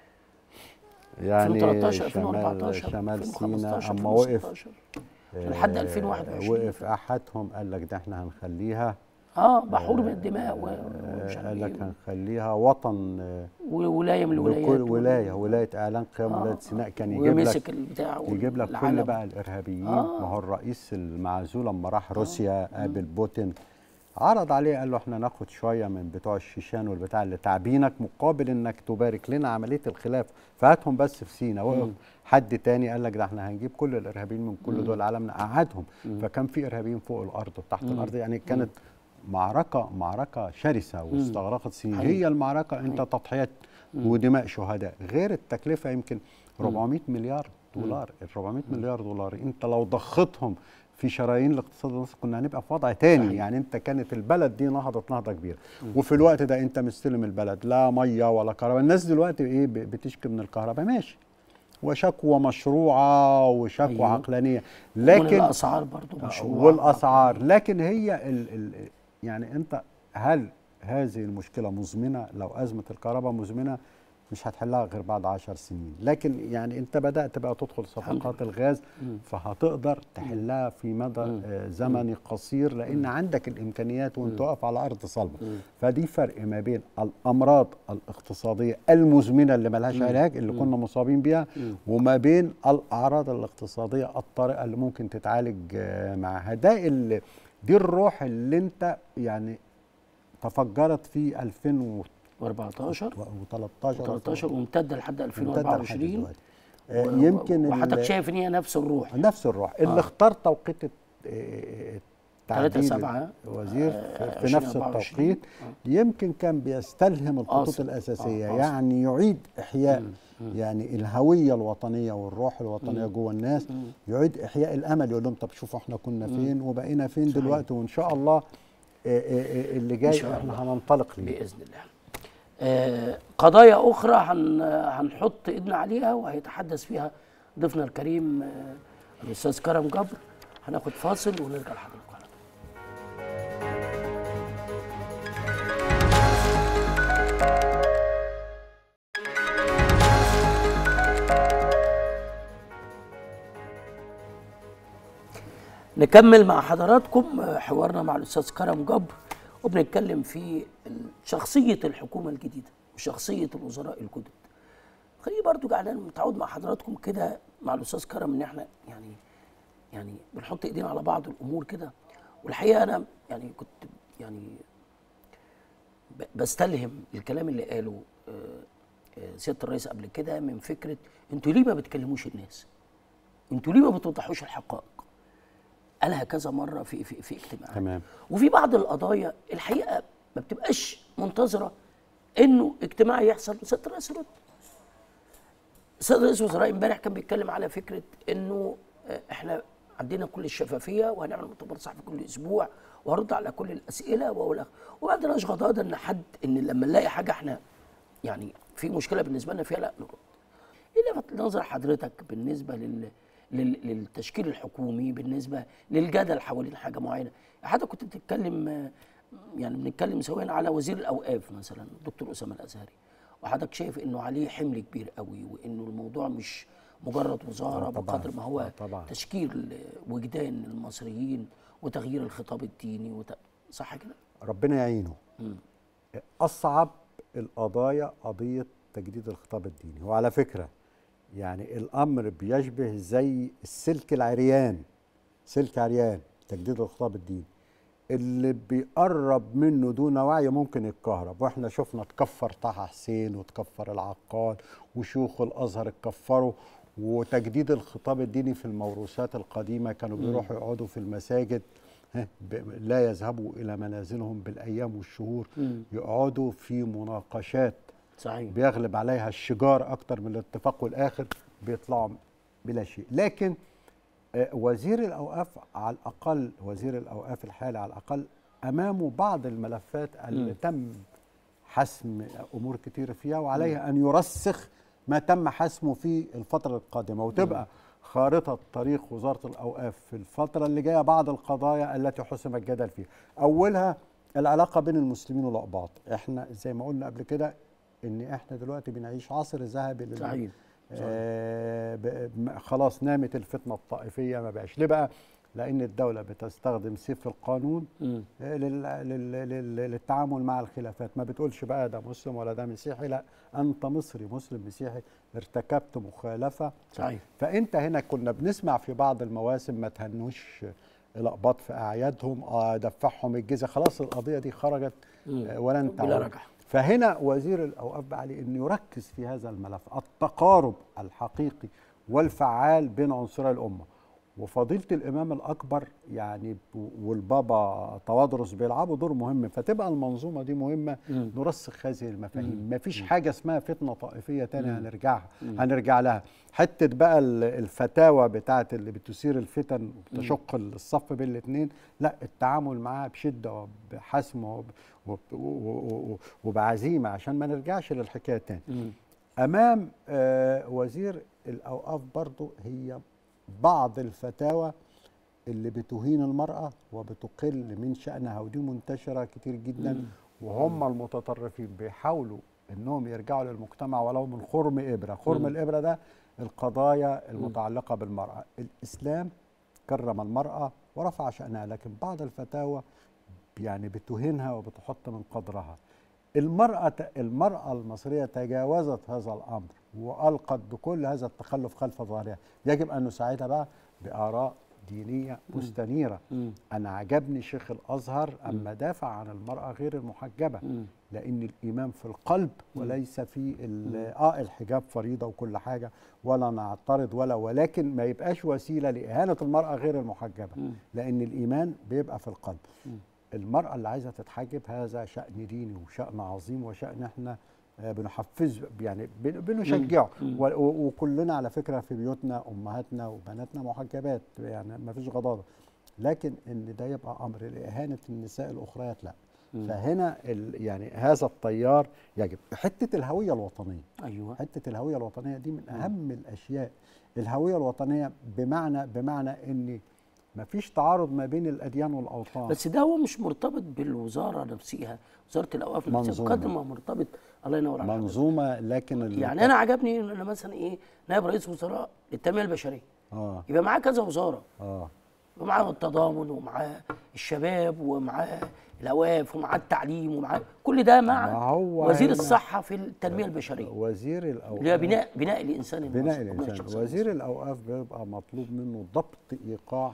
يعني 2013 شمال 2014 شمال 2015 سيناء اما وقف 2016 لحد آه، 2021 وقف احدهم قال لك ده احنا هنخليها اه بحور من الدماء و- آه، ومش عارف قال لك ايه هنخليها وطن آه، وولايه من الولايات لكل ولايه ولايه اعلان قيام آه، ولايه سيناء كان يجيب لك ومسك البتاع يجيب لك كل والعلم. بقى الارهابيين آه. ما هو الرئيس المعزول لما راح روسيا قابل بوتين عرض عليه قال له احنا ناخد شويه من بتوع الشيشان والبتاع اللي تعبينك مقابل انك تبارك لنا عمليه الخلاف فهاتهم بس في سينا وقف حد تاني قال لك ده احنا هنجيب كل الارهابيين من كل دول العالم نقعدهم فكان في ارهابيين فوق الارض وتحت الارض يعني كانت معركه معركه شرسه واستغرقت سنين هي المعركه انت تضحيات ودماء شهداء غير التكلفه يمكن 400 مليار دولار ال 400 مليار دولار انت لو ضختهم في شرايين الاقتصاد المصري كنا هنبقى في وضع تاني صحيح. يعني انت كانت البلد دي نهضت نهضه كبيره وفي الوقت ده انت مستلم البلد لا ميه ولا كهرباء الناس دلوقتي ايه ب- بتشكي من الكهرباء ماشي وشكوى مشروعه وشكوى أيوه. عقلانيه لكن لكن الاسعار برضو مشروع والاسعار لكن هي ال ال يعني انت هل هذه المشكله مزمنه لو ازمه الكهرباء مزمنه مش هتحلها غير بعد عشر سنين لكن يعني انت بدات بقى تدخل صفقات الغاز فهتقدر تحلها في مدى آه، زمني قصير لان عندك الامكانيات وانت واقف على ارض صلبه فدي فرق ما بين الامراض الاقتصاديه المزمنه اللي ملهاش علاج اللي كنا مصابين بيها وما بين الاعراض الاقتصاديه الطارئه اللي ممكن تتعالج آه، معاها ده ال- دي الروح اللي انت يعني تفجرت في 2013 14 13 وامتد لحد امتدى لحد 2024 دلوقتي. آه، يمكن ال- وحضرتك شايف ان هي نفس الروح نفس الروح اللي اختار توقيت الت- آه، تلاتة تعديل سبعة، الوزير آه، في نفس 2024. التوقيت يمكن كان بيستلهم الخطوط قاصد. الاساسيه آه، قاصد. يعني يعيد احياء يعني الهويه الوطنيه والروح الوطنيه جوه الناس يعيد احياء الامل يقول لهم طب شوفوا احنا كنا فين وبقينا فين صحيح. دلوقتي وان شاء الله آه، آه، آه، اللي جاي شاء احنا هننطلق ليه باذن الله آه، قضايا اخرى هن هنحط ايدنا عليها وهيتحدث فيها ضيفنا الكريم آه، الاستاذ كرم جبر هناخد فاصل ونرجع لحضراتكم على طول. نكمل مع حضراتكم آه، حوارنا مع الاستاذ كرم جبر وبنتكلم في شخصيه الحكومه الجديده وشخصيه الوزراء الجدد. خليني برضو جعلان متعود مع حضراتكم كده مع الاستاذ كرم ان احنا يعني يعني بنحط ايدينا على بعض الامور كده والحقيقه انا يعني كنت يعني ب- بستلهم الكلام اللي قاله آه، آه، سياده الرئيس قبل كده من فكره انتوا ليه ما بتكلموش الناس؟ انتوا ليه ما بتوضحوش الحقائق؟ قالها كذا مره في في في اجتماعات تمام. وفي بعض القضايا الحقيقه ما بتبقاش منتظره انه اجتماع يحصل سياده الرئيس يرد سيد رئيس الوزراء امبارح كان بيتكلم على فكره انه آه، احنا عندنا كل الشفافيه وهنعمل مؤتمر صحفي كل اسبوع وهرد على كل الاسئله واقول وما عندناش غضاضه ان حد ان لما نلاقي حاجه احنا يعني في مشكله بالنسبه لنا فيها لا نرد ايه لفت نظر حضرتك بالنسبه لل لل- للتشكيل الحكومي بالنسبه للجدل حوالين حاجه معينه حضرتك كنت بتتكلم آه، يعني بنتكلم سواء على وزير الاوقاف مثلا الدكتور اسامه الازهري وحضرتك شايف انه عليه حمل كبير قوي وانه الموضوع مش مجرد وزاره آه طبعاً، بقدر ما هو آه طبعاً. تشكيل وجدان المصريين وتغيير الخطاب الديني وت... صح كده؟ ربنا يعينه اصعب القضايا قضيه تجديد الخطاب الديني وعلى فكره يعني الامر بيشبه زي السلك العريان سلك عريان تجديد الخطاب الديني اللي بيقرب منه دون وعي ممكن يتكهرب واحنا شفنا اتكفر طه حسين وتكفر العقاد وشيوخ الازهر اتكفروا وتجديد الخطاب الديني في الموروثات القديمه كانوا بيروحوا يقعدوا في المساجد ها، ب- لا يذهبوا الى منازلهم بالايام والشهور مم. يقعدوا في مناقشات صحيح بيغلب عليها الشجار اكتر من الاتفاق والاخر بيطلعوا بلا شيء لكن آه، وزير الاوقاف على الاقل وزير الاوقاف الحالي على الاقل امامه بعض الملفات اللي تم حسم امور كتير فيها وعليه ان يرسخ ما تم حسمه في الفتره القادمه وتبقى خارطه طريق وزاره الاوقاف في الفتره اللي جايه بعض القضايا التي حسم الجدل فيها اولها العلاقه بين المسلمين والاقباط احنا زي ما قلنا قبل كده ان احنا دلوقتي بنعيش عصر ذهبي لل- صحيح آه ب- م- خلاص نامت الفتنه الطائفيه ما بقاش ليه بقى لان الدوله بتستخدم سيف القانون مم. آه، لل- لل- لل- للتعامل مع الخلافات ما بتقولش بقى ده مسلم ولا ده مسيحي لا انت مصري مسلم مسيحي ارتكبت مخالفه صحيح فانت هنا كنا بنسمع في بعض المواسم ما تهنوش الاقباط في اعيادهم اه دفعهم الجزيه خلاص القضيه دي خرجت مم. آه، ولن بلا تعود رجعة. فهنا وزير الاوقاف بقى عليه انه يركز في هذا الملف التقارب الحقيقي والفعال بين عنصري الامه وفضيله الامام الاكبر يعني ب- والبابا توادرس بيلعبوا دور مهم فتبقى المنظومه دي مهمه مم. نرسخ هذه المفاهيم مفيش حاجه اسمها فتنه طائفيه تانية هنرجعها هنرجع لها حته بقى ال- الفتاوى بتاعت اللي بتثير الفتن وتشق الصف بين الاثنين لا التعامل معاها بشده وبحسم وب- وب- و- و- و- وبعزيمه عشان ما نرجعش للحكايه تاني مم. امام آه، وزير الاوقاف برضو هي بعض الفتاوى اللي بتهين المراه وبتقل من شانها ودي منتشره كتير جدا وهم المتطرفين بيحاولوا انهم يرجعوا للمجتمع ولو من خرم ابره خرم مم. الابره ده القضايا المتعلقه بالمراه الاسلام كرم المراه ورفع شانها لكن بعض الفتاوى يعني بتهينها وبتحط من قدرها المرأة المرأة المصرية تجاوزت هذا الأمر وألقت بكل هذا التخلف خلف ظهرها يجب أن نساعدها بقى بآراء دينية مستنيرة مم. أنا عجبني شيخ الأزهر أما دافع عن المرأة غير المحجبة مم. لأن الإيمان في القلب وليس في ال- آه الحجاب فريضة وكل حاجة ولا نعترض ولا ولكن ما يبقاش وسيلة لإهانة المرأة غير المحجبة مم. لأن الإيمان بيبقى في القلب المرأة اللي عايزة تتحجب هذا شأن ديني وشأن عظيم وشأن احنا آه، بنحفز يعني بن- بنشجعه مم. و- و- وكلنا على فكرة في بيوتنا أمهاتنا وبناتنا محجبات يعني ما فيش غضاضة لكن إن ده يبقى أمر لإهانة النساء الأخريات لا مم. فهنا ال- يعني هذا التيار يجب حتة الهوية الوطنية ايوه حته الهويه الوطنيه دي من اهم الاشياء الهويه الوطنيه بمعنى بمعنى ان ما فيش تعارض ما بين الاديان والاوطان بس ده هو مش مرتبط بالوزاره نفسها وزاره الاوقاف نفسها منظومة. بقدر ما هو مرتبط الله ينور عليك منظومه لكن ال- يعني انا عجبني ان مثلا ايه نائب رئيس وزراء للتنميه البشريه اه يبقى معاه كذا وزاره اه يبقى معاه التضامن ومعاه الشباب ومعاه الاوقاف ومعاه التعليم ومعاه كل ده مع ما هو وزير هنا- الصحه في التنميه البشريه وزير اللي هي الاوقاف بناء بناء الانسان بناء المصري، الانسان الشخص وزير الاوقاف بيبقى مطلوب منه ضبط ايقاع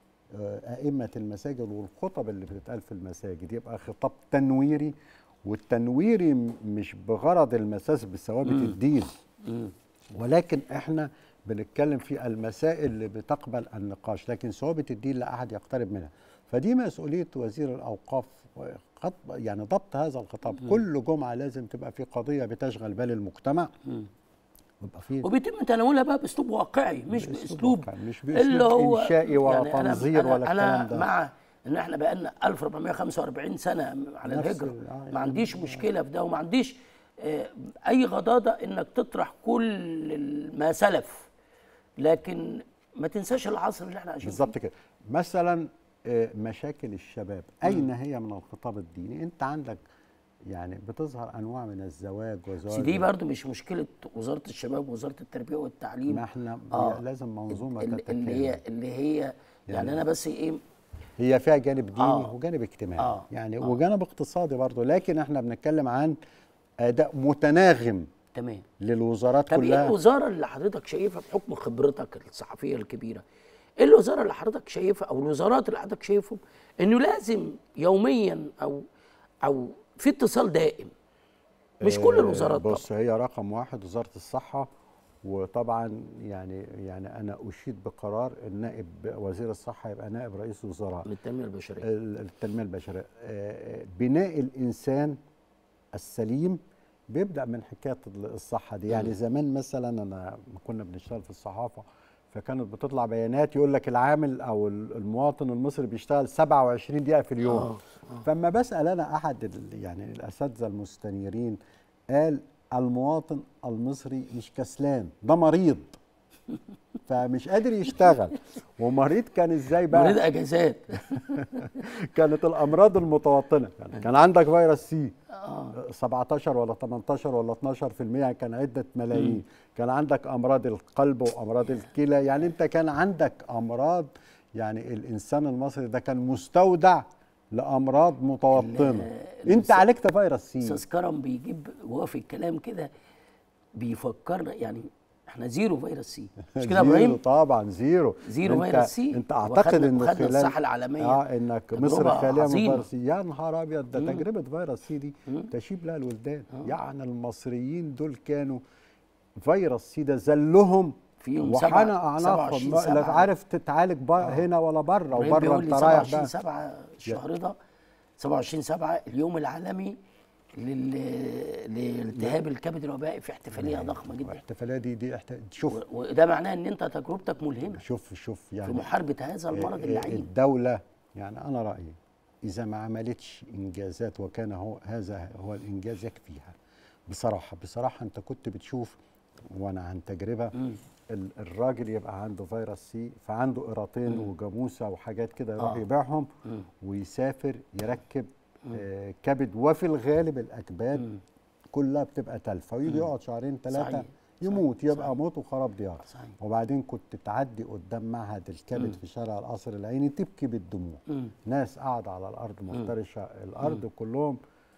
آه، ائمه المساجد والخطب اللي بتتقال في المساجد يبقى خطاب تنويري والتنويري م- مش بغرض المساس بثوابت الدين مم. ولكن احنا بنتكلم في المسائل اللي بتقبل النقاش لكن ثوابت الدين لا احد يقترب منها فدي مسؤوليه وزير الاوقاف خط يعني ضبط هذا الخطاب كل جمعه لازم تبقى في قضيه بتشغل بال المجتمع مم. ويبقى في وبيتم تناولها بقى باسلوب واقعي مش باسلوب واقعي، مش اللي باسلوب هو انشائي ولا أنا- تنظير أنا ولا انا الكلام ده مع ان احنا بقالنا 1445 سنه على نفس الهجره ال- آه، ما عنديش مشكله في ده وما عنديش آه، اي غضاضه انك تطرح كل ال- ما سلف لكن ما تنساش العصر اللي احنا عايشين بالظبط كده مثلا آه، مشاكل الشباب اين هي من الخطاب الديني انت عندك يعني بتظهر انواع من الزواج فيه وزواج بس دي برضو مش مشكله وزاره الشباب ووزاره التربيه والتعليم ما احنا آه. لازم منظومه اللي, تتكامل اللي هي اللي هي يعني, يعني انا بس ايه هي فيها جانب ديني آه. وجانب اجتماعي آه. يعني آه. وجانب اقتصادي برضه لكن احنا بنتكلم عن اداء متناغم تمام للوزارات طب ايه كلها الوزاره اللي حضرتك شايفها بحكم خبرتك الصحفيه الكبيره ايه الوزاره اللي حضرتك شايفها او الوزارات اللي حضرتك شايفهم انه لازم يوميا او او في اتصال دائم مش كل آه، الوزارات طبعا بص هي رقم واحد وزاره الصحه وطبعا يعني يعني انا اشيد بقرار النائب وزير الصحه يبقى نائب رئيس الوزراء للتنميه البشريه ال- التنميه البشريه آه، بناء الانسان السليم بيبدا من حكايه ال- الصحه دي يعني زمان مثلا انا لما كنا بنشتغل في الصحافه فكانت بتطلع بيانات يقول لك العامل او ال- المواطن المصري بيشتغل 27 دقيقه في اليوم آه، فما بسال انا احد ال- يعني الاساتذه المستنيرين قال المواطن المصري مش كسلان ده مريض فمش قادر يشتغل ومريض كان ازاي بقى مريض اجازات كانت الامراض المتوطنه يعني كان عندك فيروس سي اه 17 ولا 18 ولا 12% كان عده ملايين كان عندك امراض القلب وامراض الكلى يعني انت كان عندك امراض يعني الانسان المصري ده كان مستودع لامراض متوطنه انت عالجت فيروس سي استاذ كرم بيجيب وهو في الكلام كده بيفكرنا يعني احنا زيرو فيروس سي مش كده يا زيرو ابراهيم طبعا زيرو زيرو انت فيروس سي. انت اعتقد وخدنا- انه وخدنا خلال الساحة العالمية. اه انك تجربة مصر خاليه من عظيمة. فيروس سي يا نهار ابيض ده تجربه فيروس سي دي تشيب لها الولدان يعني المصريين دول كانوا فيروس سي ده زلهم فيهم وحنى سبعة- اعناقهم 27 لا سبعة. عارف تتعالج بقى هنا ولا بره ابراهيم وبره بيقول انت لي رايح 27 بقى 7 الشهر ده 27 7 اليوم العالمي لل... لالتهاب الكبد الوبائي في احتفاليه ضخمه جدا الاحتفاليه دي دي احت... شوف و- وده معناه ان انت تجربتك ملهمه شوف شوف في يعني محاربه هذا المرض آه، اللعين الدولة يعني أنا رأيي إذا ما عملتش إنجازات وكان هو هذا هو الإنجاز يكفيها بصراحة بصراحة أنت كنت بتشوف وأنا عن تجربة ال- الراجل يبقى عنده فيروس سي فعنده قراطين وجاموسة وحاجات كده يروح آه. يبيعهم ويسافر يركب آه كبد وفي الغالب الأكباد كلها بتبقى تلفة ويجي يقعد شهرين ثلاثة صحيح. يموت يبقى موت وخراب ديار صحيح. وبعدين كنت تعدي قدام معهد الكبد في شارع القصر العيني تبكي بالدموع ناس قاعدة على الأرض مفترشة الأرض كلهم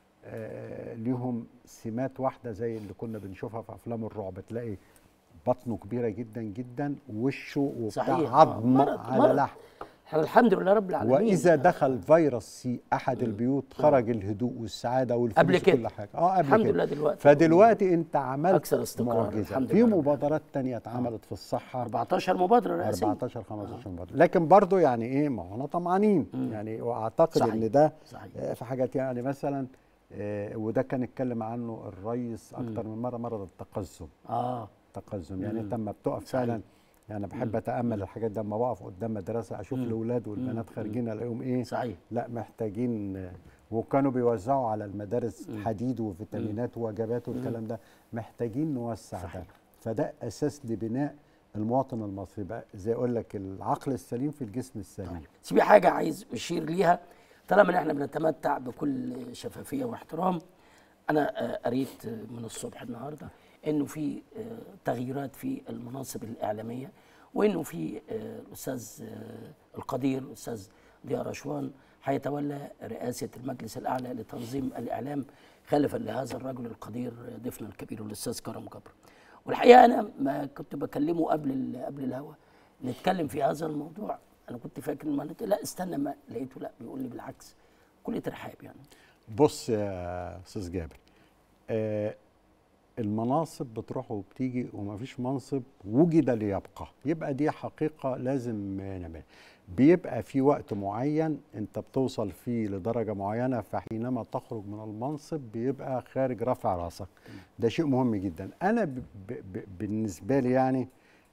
آه ليهم سمات واحدة زي اللي كنا بنشوفها في أفلام الرعب تلاقي بطنه كبيرة جدا جدا ووشه وبتاع صحيح. آه، عظم مرض- على مرض. لحم احنا الحمد لله رب العالمين وإذا دخل فيروس سي أحد البيوت خرج الهدوء والسعادة والفلوس قبل كده. وكل حاجة اه قبل الحمد كده. لله دلوقتي. فدلوقتي أنت عملت أكثر استقرار، معجزة الحمد في لله رب مبادرات تانية اتعملت في الصحة 14 مبادره رئاسيه 14 15 مبادرة لكن برضو يعني ايه ما هو احنا طمعانين يعني واعتقد صحيح. ان ده صحيح. آه، في حاجات يعني مثلا آه، وده كان اتكلم عنه الرئيس اكتر من مره مرض التقزم اه التقزم يعني انت لما بتقف فعلا يعني بحب اتامل الحاجات دي لما بقف قدام مدرسه اشوف الاولاد والبنات خارجين الاقيهم ايه صحيح لا محتاجين آه، وكانوا بيوزعوا على المدارس حديد وفيتامينات ووجبات والكلام ده محتاجين نوسع ده صحيح. فده اساس لبناء المواطن المصري بقى زي اقول لك العقل السليم في الجسم السليم بس في حاجه عايز اشير ليها طالما ان احنا بنتمتع بكل شفافيه واحترام انا آه، قريت آه، من الصبح النهارده انه في آه، تغييرات في المناصب الاعلاميه وانه في آه، الاستاذ آه، القدير الاستاذ ضياء رشوان هيتولى رئاسه المجلس الاعلى لتنظيم الاعلام خلفا لهذا الرجل القدير آه، ضيفنا الكبير الاستاذ كرم جبر والحقيقه انا ما كنت بكلمه قبل ال- قبل الهوا نتكلم في هذا الموضوع انا كنت فاكر ما قلت لا استنى ما لقيته لا بيقول لي بالعكس كل ترحاب يعني بص يا استاذ جابر آه المناصب بتروح وبتيجي ومفيش منصب وجد ليبقى يبقى دي حقيقة لازم نعملها بيبقى في وقت معين انت بتوصل فيه لدرجة معينة فحينما تخرج من المنصب بيبقى خارج رفع راسك ده شيء مهم جدا انا ب ب ب بالنسبة لي يعني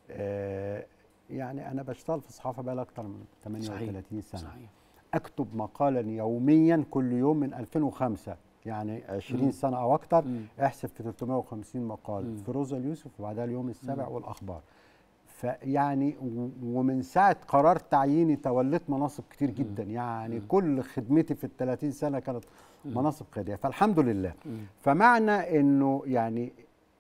آه يعني انا بشتغل في الصحافة بقى اكتر من 38 سنة صحيح اكتب مقالا يوميا كل يوم من 2005 يعني 20 مم. سنه او اكتر مم. احسب في 350 مقال مم. في روزا اليوسف وبعدها اليوم السابع مم. والاخبار فيعني و- ومن ساعه قرار تعييني توليت مناصب كتير جدا يعني مم. كل خدمتي في ال 30 سنه كانت مم. مناصب قياديه فالحمد لله مم. فمعنى انه يعني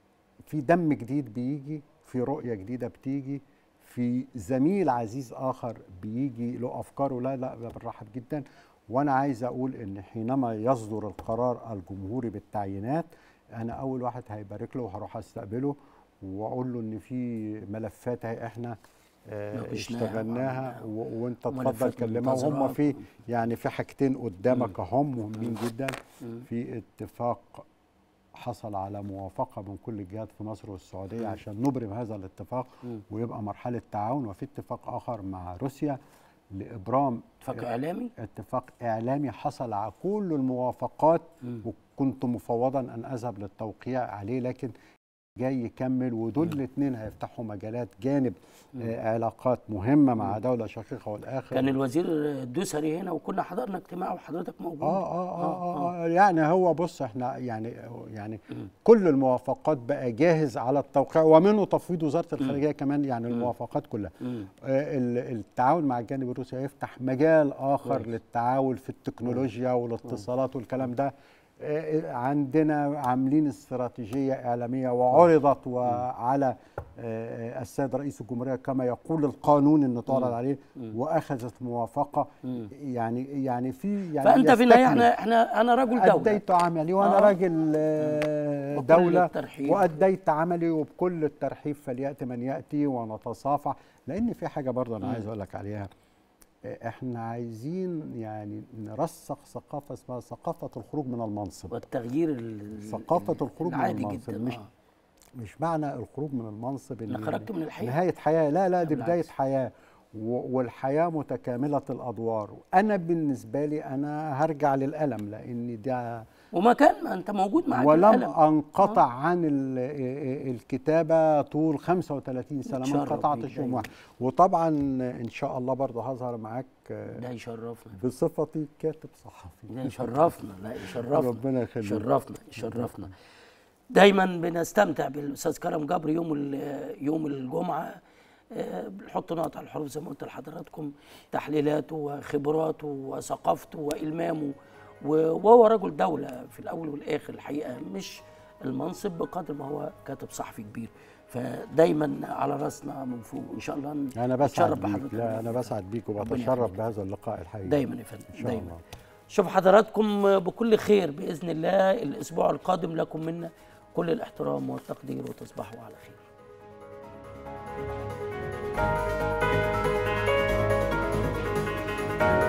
في دم جديد بيجي في رؤيه جديده بتيجي في زميل عزيز اخر بيجي له افكاره لا لا ده بنرحب جدا وانا عايز اقول ان حينما يصدر القرار الجمهوري بالتعيينات انا اول واحد هيبارك له وهروح استقبله واقول له ان في ملفات اهي احنا آه، ناقشناها اشتغلناها وعملناها. و- وانت اتفضل وملفات كلمها وهم منتظرات. في يعني في حاجتين قدامك هم مهمين جدا مم. في اتفاق حصل على موافقة من كل الجهات في مصر والسعودية مم. عشان نبرم هذا الاتفاق مم. ويبقى مرحلة تعاون وفي اتفاق آخر مع روسيا لإبرام اتفاق اعلامي اتفاق إعلامي حصل على كل الموافقات مم. وكنت مفوضا أن أذهب للتوقيع عليه لكن جاي يكمل ودول مم. الاثنين هيفتحوا مجالات جانب مم. آه علاقات مهمة مع مم. دولة شقيقة والآخر كان الوزير الدوسري هنا وكنا حضرنا اجتماع وحضرتك موجود آه, آه, آه, آه, آه يعني هو بص احنا يعني يعني مم. كل الموافقات بقى جاهز على التوقيع ومنه تفويض وزاره الخارجيه كمان يعني مم. الموافقات كلها مم. آه، ال- التعاون مع الجانب الروسي هيفتح مجال اخر كويس. للتعاون في التكنولوجيا والاتصالات والكلام ده آه، عندنا عاملين استراتيجيه اعلاميه وعرضت وعلى آه، السيد رئيس الجمهوريه كما يقول القانون ان تعرض مم. عليه مم. واخذت موافقه مم. يعني يعني في يعني فانت في النهايه يستكمل. احنا احنا انا رجل دوله أديت عملي وأنا آه. راجل آه، بكل دولة الترحيب. وأديت عملي وبكل الترحيب فليأتي من يأتي ونتصافح لأن في حاجة برضه أنا مم. عايز أقول لك عليها آه، إحنا عايزين يعني نرسخ ثقافة اسمها ثقافة الخروج من المنصب والتغيير ال- ثقافة الخروج من العادي المنصب، جدا مش آه. مش معنى الخروج من المنصب إن انك خرجت من الحياه نهاية حياة لا لا دي بالعكس. بداية حياة و- والحياة متكاملة الأدوار أنا بالنسبة لي أنا هرجع للألم لأن ده وما كان ما انت موجود معاك ولم الألم. انقطع عن ال- الكتابه طول 35 سنه ما متشرف انقطعتش بيك يوم دايما. واحد وطبعا ان شاء الله برضه هظهر معاك ده يشرفنا بصفتي كاتب صحفي ده يشرفنا لا يشرفنا ربنا يخليك يشرفنا يشرفنا دايما بنستمتع بالاستاذ كرم جبر يوم ال- يوم الجمعه آه، بنحط نقط على الحروف زي ما قلت لحضراتكم تحليلاته وخبراته وثقافته والمامه و- وهو رجل دوله في الاول والاخر الحقيقه مش المنصب بقدر ما هو كاتب صحفي كبير فدايما على راسنا من فوق ان شاء الله انا بسعد نتشرف بيك بحضرتك لا انا بسعد بيك وبتشرف يخليك. بهذا اللقاء الحقيقي دايما يا فندم ان شاء دايما الله شوف حضراتكم بكل خير باذن الله الاسبوع القادم لكم منا كل الاحترام والتقدير وتصبحوا على خير